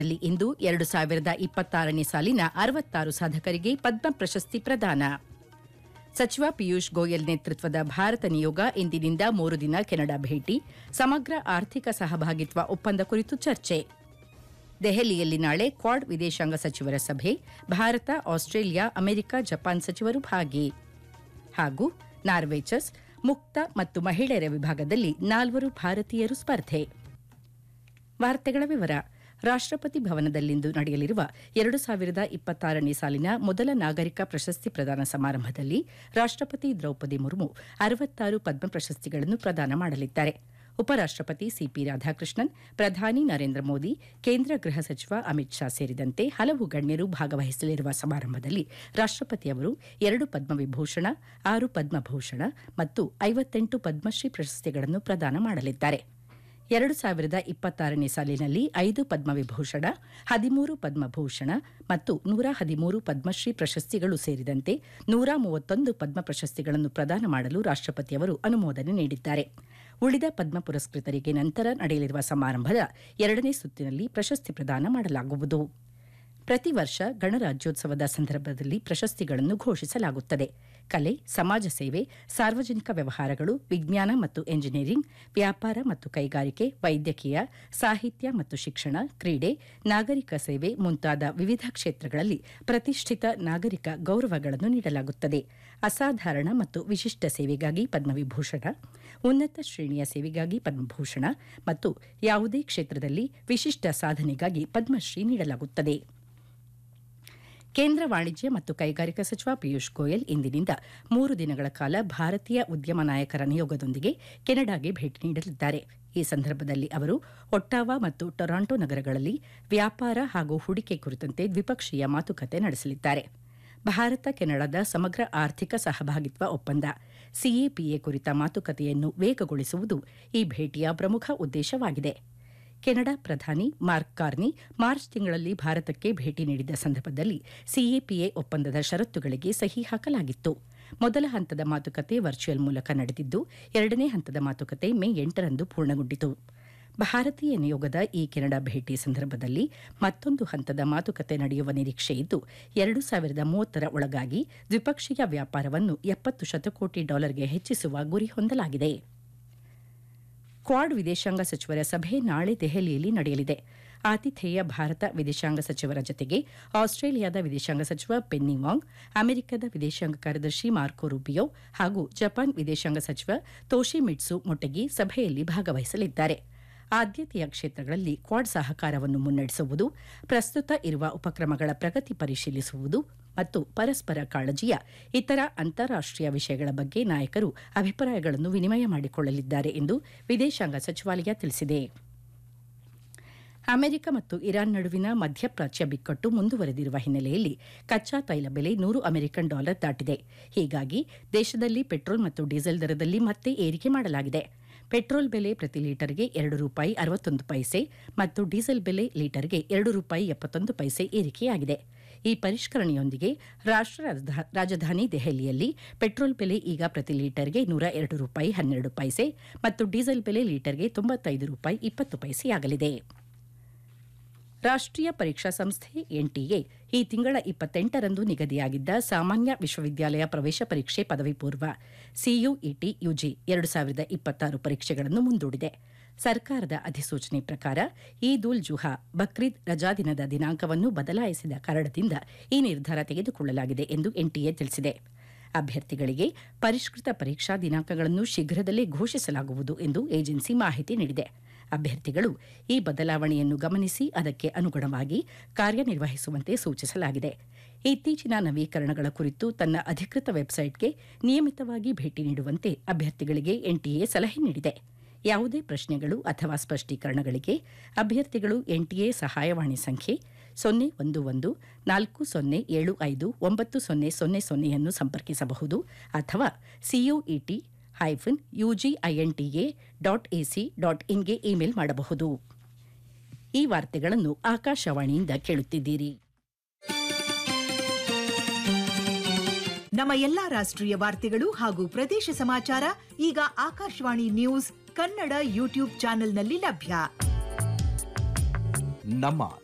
ಲ್ಲಿ ಇಂದು ಎರಡು ಸಾವಿರದ ಇಪ್ಪತ್ತಾರನೇ ಸಾಲಿನ ಅರವತ್ತಾರು ಸಾಧಕರಿಗೆ ಪದ್ಮ ಪ್ರಶಸ್ತಿ ಪ್ರದಾನ ಸಚಿವ ಪಿಯೂಷ್ ಗೋಯಲ್ ನೇತೃತ್ವದ ಭಾರತ ನಿಯೋಗ ಇಂದಿನಿಂದ ಮೂರು ದಿನ ಕೆನಡಾ ಭೇಟಿ ಸಮಗ್ರ ಆರ್ಥಿಕ ಸಹಭಾಗಿತ್ವ ಒಪ್ಪಂದ ಕುರಿತು ಚರ್ಚೆ ದೆಹಲಿಯಲ್ಲಿ ನಾಳೆ ಕ್ವಾಡ್ ವಿದೇಶಾಂಗ ಸಚಿವರ ಸಭೆ ಭಾರತ ಆಸ್ಟ್ರೇಲಿಯಾ ಅಮೆರಿಕ ಜಪಾನ್ ಸಚಿವರು ಭಾಗಿ ಹಾಗೂ ನಾರ್ವೆ ಚೆಸ್ ಮುಕ್ತ ಮತ್ತು ಮಹಿಳೆಯರ ವಿಭಾಗದಲ್ಲಿ ನಾಲ್ವರು ಭಾರತೀಯರು ಸ್ಪರ್ಧೆ ವಾರ್ತೆಗಳ ವಿವರ ರಾಷ್ಟ್ರಪತಿ ಭವನದಲ್ಲಿಂದು ನಡೆಯಲಿರುವ ಎರಡು ಸಾವಿರದ ಇಪ್ಪತ್ತಾರನೇ ಸಾಲಿನ ಮೊದಲ ನಾಗರಿಕ ಪ್ರಶಸ್ತಿ ಪ್ರದಾನ ಸಮಾರಂಭದಲ್ಲಿ ರಾಷ್ಟ್ರಪತಿ ದ್ರೌಪದಿ ಮುರ್ಮು ಅರವತ್ತಾರು ಪದ್ಮ ಪ್ರಶಸ್ತಿಗಳನ್ನು ಪ್ರದಾನ ಮಾಡಲಿದ್ದಾರೆ ಉಪರಾಷ್ಟ್ರಪತಿ ಸಿಪಿ ರಾಧಾಕೃಷ್ಣನ್ ಪ್ರಧಾನಿ ನರೇಂದ್ರ ಮೋದಿ ಕೇಂದ್ರ ಗೃಹ ಸಚಿವ ಅಮಿತ್ ಶಾ ಸೇರಿದಂತೆ ಹಲವು ಗಣ್ಯರು ಭಾಗವಹಿಸಲಿರುವ ಸಮಾರಂಭದಲ್ಲಿ ರಾಷ್ಟ್ರಪತಿ ಅವರು ಎರಡು ಪದ್ಮವಿಭೂಷಣ ಆರು ಪದ್ಮಭೂಷಣ ಮತ್ತು ಐವತ್ತೆಂಟು ಪದ್ಮಶ್ರೀ ಪ್ರಶಸ್ತಿಗಳನ್ನು ಪ್ರದಾನ ಮಾಡಲಿದ್ದಾರೆ ಎರಡು ಸಾವಿರದ ಇಪ್ಪತ್ತಾರನೇ ಸಾಲಿನಲ್ಲಿ ಐದು ಪದ್ಮವಿಭೂಷಣ ಹದಿಮೂರು ಪದ್ಮಭೂಷಣ ಮತ್ತು ನೂರ ಹದಿಮೂರು ಪದ್ಮಶ್ರೀ ಪ್ರಶಸ್ತಿಗಳು ಸೇರಿದಂತೆ ನೂರ ಮೂವತ್ತೊಂದು ಪದ್ಮ ಪ್ರಶಸ್ತಿಗಳನ್ನು ಪ್ರದಾನ ಮಾಡಲು ರಾಷ್ಟ್ರಪತಿಯವರು ಅನುಮೋದನೆ ನೀಡಿದ್ದಾರೆ ಉಳಿದ ಪದ್ಮ ಪುರಸ್ಕೃತರಿಗೆ ನಂತರ ನಡೆಯಲಿರುವ ಸಮಾರಂಭದ ಎರಡನೇ ಸುತ್ತಿನಲ್ಲಿ ಪ್ರಶಸ್ತಿ ಪ್ರದಾನ ಮಾಡಲಾಗುವುದು ಪ್ರತಿ ವರ್ಷ ಗಣರಾಜ್ಯೋತ್ಸವದ ಸಂದರ್ಭದಲ್ಲಿ ಪ್ರಶಸ್ತಿಗಳನ್ನು ಘೋಷಿಸಲಾಗುತ್ತದೆ ಕಲೆ ಸಮಾಜ ಸೇವೆ ಸಾರ್ವಜನಿಕ ವ್ಯವಹಾರಗಳು ವಿಜ್ಞಾನ ಮತ್ತು ಎಂಜಿನಿಯರಿಂಗ್ ವ್ಯಾಪಾರ ಮತ್ತು ಕೈಗಾರಿಕೆ ವೈದ್ಯಕೀಯ ಸಾಹಿತ್ಯ ಮತ್ತು ಶಿಕ್ಷಣ ಕ್ರೀಡೆ ನಾಗರಿಕ ಸೇವೆ ಮುಂತಾದ ವಿವಿಧ ಕ್ಷೇತ್ರಗಳಲ್ಲಿ ಪ್ರತಿಷ್ಠಿತ ನಾಗರಿಕ ಗೌರವಗಳನ್ನು ನೀಡಲಾಗುತ್ತದೆ ಅಸಾಧಾರಣ ಮತ್ತು ವಿಶಿಷ್ಟ ಸೇವೆಗಾಗಿ ಪದ್ಮವಿಭೂಷಣ ಉನ್ನತ ಶ್ರೇಣಿಯ ಸೇವೆಗಾಗಿ ಪದ್ಮಭೂಷಣ ಮತ್ತು ಯಾವುದೇ ಕ್ಷೇತ್ರದಲ್ಲಿ ವಿಶಿಷ್ಟ ಸಾಧನೆಗಾಗಿ ಪದ್ಮಶ್ರೀ ನೀಡಲಾಗುತ್ತದೆ ಕೇಂದ್ರ ವಾಣಿಜ್ಯ ಮತ್ತು ಕೈಗಾರಿಕಾ ಸಚಿವ ಪಿಯೂಷ್ ಗೋಯಲ್ ಇಂದಿನಿಂದ ಮೂರು ದಿನಗಳ ಕಾಲ ಭಾರತೀಯ ಉದ್ಯಮ ನಾಯಕರ ನಿಯೋಗದೊಂದಿಗೆ ಕೆನಡಾಗೆ ಭೇಟಿ ನೀಡಲಿದ್ದಾರೆ ಈ ಸಂದರ್ಭದಲ್ಲಿ ಅವರು ಒಟ್ಟಾವಾ ಮತ್ತು ಟೊರಾಂಟೊ ನಗರಗಳಲ್ಲಿ ವ್ಯಾಪಾರ ಹಾಗೂ ಹೂಡಿಕೆ ಕುರಿತಂತೆ ದ್ವಿಪಕ್ಷೀಯ ಮಾತುಕತೆ ನಡೆಸಲಿದ್ದಾರೆ ಭಾರತ ಕೆನಡಾದ ಸಮಗ್ರ ಆರ್ಥಿಕ ಸಹಭಾಗಿತ್ವ ಒಪ್ಪಂದ ಸಿಎಪಿಎ ಕುರಿತ ಮಾತುಕತೆಯನ್ನು ವೇಗಗೊಳಿಸುವುದು ಈ ಭೇಟಿಯ ಪ್ರಮುಖ ಉದ್ದೇಶವಾಗಿದೆ ಕೆನಡಾ ಪ್ರಧಾನಿ ಮಾರ್ಕ್ ಕಾರ್ನಿ ಮಾರ್ಚ್ ತಿಂಗಳಲ್ಲಿ ಭಾರತಕ್ಕೆ ಭೇಟಿ ನೀಡಿದ್ದ ಸಂದರ್ಭದಲ್ಲಿ ಸಿಎಪಿಎ ಒಪ್ಪಂದದ ಷರತ್ತುಗಳಿಗೆ ಸಹಿ ಹಾಕಲಾಗಿತ್ತು ಮೊದಲ ಹಂತದ ಮಾತುಕತೆ ವರ್ಚುವಲ್ ಮೂಲಕ ನಡೆದಿದ್ದು ಎರಡನೇ ಹಂತದ ಮಾತುಕತೆ ಮೇ ಎಂಟರಂದು ಪೂರ್ಣಗೊಂಡಿತು ಭಾರತೀಯ ನಿಯೋಗದ ಈ ಕೆನಡಾ ಭೇಟಿ ಸಂದರ್ಭದಲ್ಲಿ ಮತ್ತೊಂದು ಹಂತದ ಮಾತುಕತೆ ನಡೆಯುವ ನಿರೀಕ್ಷೆ ಇದ್ದು ಎರಡು ಸಾವಿರದ ಮೂವತ್ತರ ಒಳಗಾಗಿ ದ್ವಿಪಕ್ಷೀಯ ವ್ಯಾಪಾರವನ್ನು ಎಪ್ಪತ್ತು ಶತಕೋಟಿ ಡಾಲರ್ಗೆ ಹೆಚ್ಚಿಸುವ ಗುರಿ ಹೊಂದಲಾಗಿದೆ ಕ್ವಾಡ್ ವಿದೇಶಾಂಗ ಸಚಿವರ ಸಭೆ ನಾಳೆ ದೆಹಲಿಯಲ್ಲಿ ನಡೆಯಲಿದೆ ಆತಿಥೇಯ ಭಾರತ ವಿದೇಶಾಂಗ ಸಚಿವರ ಜತೆಗೆ ಆಸ್ಟ್ರೇಲಿಯಾದ ವಿದೇಶಾಂಗ ಸಚಿವ ಪೆನ್ನಿ ವಾಂಗ್ ಅಮೆರಿಕದ ವಿದೇಶಾಂಗ ಕಾರ್ಯದರ್ಶಿ ಮಾರ್ಕೊ ರೂಬಿಯೋ ಹಾಗೂ ಜಪಾನ್ ವಿದೇಶಾಂಗ ಸಚಿವ ತೋಶಿಮಿಟ್ಸು ಮೊಟೆಗಿ ಸಭೆಯಲ್ಲಿ ಭಾಗವಹಿಸಲಿದ್ದಾರೆ ಆದ್ಯತೆಯ ಕ್ಷೇತ್ರಗಳಲ್ಲಿ ಕ್ವಾಡ್ ಸಹಕಾರವನ್ನು ಮುನ್ನಡೆಸುವುದು ಪ್ರಸ್ತುತ ಇರುವ ಉಪಕ್ರಮಗಳ ಪ್ರಗತಿ ಪರಿಶೀಲಿಸುವುದು ಮತ್ತು ಪರಸ್ಪರ ಕಾಳಜಿಯ ಇತರ ಅಂತಾರಾಷ್ಟೀಯ ವಿಷಯಗಳ ಬಗ್ಗೆ ನಾಯಕರು ಅಭಿಪ್ರಾಯಗಳನ್ನು ವಿನಿಮಯ ಮಾಡಿಕೊಳ್ಳಲಿದ್ದಾರೆ ಎಂದು ವಿದೇಶಾಂಗ ಸಚಿವಾಲಯ ತಿಳಿಸಿದೆ ಅಮೆರಿಕ ಮತ್ತು ಇರಾನ್ ನಡುವಿನ ಮಧ್ಯಪ್ರಾಚ್ಯ ಬಿಕ್ಕಟ್ಟು ಮುಂದುವರೆದಿರುವ ಹಿನ್ನೆಲೆಯಲ್ಲಿ ಕಚ್ಚಾ ತೈಲ ಬೆಲೆ ನೂರು ಅಮೆರಿಕನ್ ಡಾಲರ್ ದಾಟಿದೆ ಹೀಗಾಗಿ ದೇಶದಲ್ಲಿ ಪೆಟ್ರೋಲ್ ಮತ್ತು ಡೀಸೆಲ್ ದರದಲ್ಲಿ ಮತ್ತೆ ಏರಿಕೆ ಮಾಡಲಾಗಿದೆ ಪೆಟ್ರೋಲ್ ಬೆಲೆ ಪ್ರತಿ ಲೀಟರ್ಗೆ ಎರಡು ರೂಪಾಯಿ ಅರವತ್ತೊಂದು ಪೈಸೆ ಮತ್ತು ಡೀಸೆಲ್ ಬೆಲೆ ಲೀಟರ್ಗೆ ಎರಡು ರೂಪಾಯಿ ಎಪ್ಪತ್ತೊಂದು ಪೈಸೆ ಏರಿಕೆಯಾಗಿದೆ ಈ ಪರಿಷ್ಕರಣೆಯೊಂದಿಗೆ ರಾಷ್ಟ್ರ ರಾಜಧಾ- ರಾಜಧಾನಿ ದೆಹಲಿಯಲ್ಲಿ ಪೆಟ್ರೋಲ್ ಬೆಲೆ ಈಗ ಪ್ರತಿ ಲೀಟರ್ಗೆ ನೂರ ಎರಡು ರೂಪಾಯಿ ಹನ್ನೆರಡು ಪೈಸೆ ಮತ್ತು ಡೀಸೆಲ್ ಬೆಲೆ ಲೀಟರ್ಗೆ ತೊಂಬತ್ತೈದು ರೂಪಾಯಿ ಇಪ್ಪತ್ತು ಪೈಸೆಯಾಗಲಿದೆ ರಾಷ್ಟ್ರೀಯ ಪರೀಕ್ಷಾ ಸಂಸ್ಥೆ ಎನ್ಟಿಎ ಈ ತಿಂಗಳ ಇಪ್ಪತ್ತೆಂಟರಂದು ನಿಗದಿಯಾಗಿದ್ದ ಸಾಮಾನ್ಯ ವಿಶ್ವವಿದ್ಯಾಲಯ ಪ್ರವೇಶ ಪರೀಕ್ಷೆ ಪದವಿ ಪೂರ್ವ ಸಿಯುಇಟಿ ಯುಜಿ ಎರಡು ಸಾವಿರದ ಇಪ್ಪತ್ತಾರು ಪರೀಕ್ಷೆಗಳನ್ನು ಮುಂದೂಡಿದೆ ಸರ್ಕಾರದ ಅಧಿಸೂಚನೆ ಪ್ರಕಾರ ಈದ್ ಉಲ್ ಜುಹಾ ಬಕ್ರೀದ್ ರಜಾದಿನದ ದಿನಾಂಕವನ್ನು ಬದಲಾಯಿಸಿದ ಕಾರಣದಿಂದ ಈ ನಿರ್ಧಾರ ತೆಗೆದುಕೊಳ್ಳಲಾಗಿದೆ ಎಂದು ಎನ್ಟಿಎ ತಿಳಿಸಿದೆ ಅಭ್ಯರ್ಥಿಗಳಿಗೆ ಪರಿಷ್ಕೃತ ಪರೀಕ್ಷಾ ದಿನಾಂಕಗಳನ್ನು ಶೀಘ್ರದಲ್ಲೇ ಘೋಷಿಸಲಾಗುವುದು ಎಂದು ಏಜೆನ್ಸಿ ಮಾಹಿತಿ ನೀಡಿದೆ ಅಭ್ಯರ್ಥಿಗಳು ಈ ಬದಲಾವಣೆಯನ್ನು ಗಮನಿಸಿ ಅದಕ್ಕೆ ಅನುಗುಣವಾಗಿ ಕಾರ್ಯನಿರ್ವಹಿಸುವಂತೆ ಸೂಚಿಸಲಾಗಿದೆ ಇತ್ತೀಚಿನ ನವೀಕರಣಗಳ ಕುರಿತು ತನ್ನ ಅಧಿಕೃತ ವೆಬ್ಸೈಟ್ಗೆ ನಿಯಮಿತವಾಗಿ ಭೇಟಿ ನೀಡುವಂತೆ ಅಭ್ಯರ್ಥಿಗಳಿಗೆ ಎನ್ಟಿಎ ಸಲಹೆ ನೀಡಿದೆ ಯಾವುದೇ ಪ್ರಶ್ನೆಗಳು ಅಥವಾ ಸ್ಪಷ್ಟೀಕರಣಗಳಿಗೆ ಅಭ್ಯರ್ಥಿಗಳು ಎನ್ಟಿಎ ಸಹಾಯವಾಣಿ ಸಂಖ್ಯೆ ಸೊನ್ನೆ ಒಂದು ಒಂದು ನಾಲ್ಕು ಸೊನ್ನೆ ಏಳು ಐದು ಒಂಬತ್ತು ಸೊನ್ನೆ ಸೊನ್ನೆ ಸೊನ್ನೆಯನ್ನು ಸಂಪರ್ಕಿಸಬಹುದು ಅಥವಾ CUET hyphen UGINTA dot AC dot ಇನ್ಗೆ ಇಮೇಲ್ ಮಾಡಬಹುದು ಈ ವಾರ್ತೆಗಳನ್ನು ಆಕಾಶವಾಣಿಯಿಂದ ಕೇಳುತ್ತಿದ್ದೀರಿ ನಮ್ಮ ಎಲ್ಲಾ ರಾಷ್ಟ್ರೀಯ ವಾರ್ತೆಗಳು ಹಾಗೂ ಪ್ರದೇಶ ಸಮಾಚಾರ ಈಗ ಆಕಾಶವಾಣಿ ನ್ಯೂಸ್ ಕನ್ನಡ ಯೂಟ್ಯೂಬ್ ಚಾನೆಲ್ನಲ್ಲಿ ಲಭ್ಯ ನಮ್ಮ